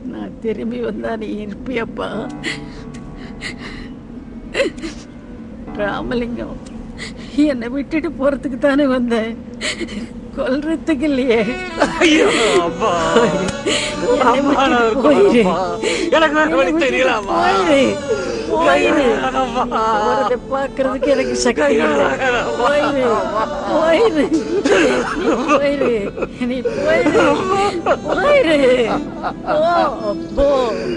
நான் திரும்பி வந்தா நீ இருப்பியப்பா ராமலிங்கம் என்னை விட்டுட்டு போறதுக்கு தானே வந்தேன் கொல்றதுக்கு இல்லையே ஐயோ அப்பா என்னை அம்மா, நான் விட்டுட்டு இருக்கேன், போயிரு. அப்பா. எனக்கு வேற என்னை வழி விட்டுட்டு தெரியலம்மா போயிரு. போயிரு. அப்பா. போறதை பார்க்கறதுக்கு எனக்கு சக்தி இல்லை அப்பா. போயிரு போயிரு நீ போயிரு நீ போயிரு போயிரு போ போ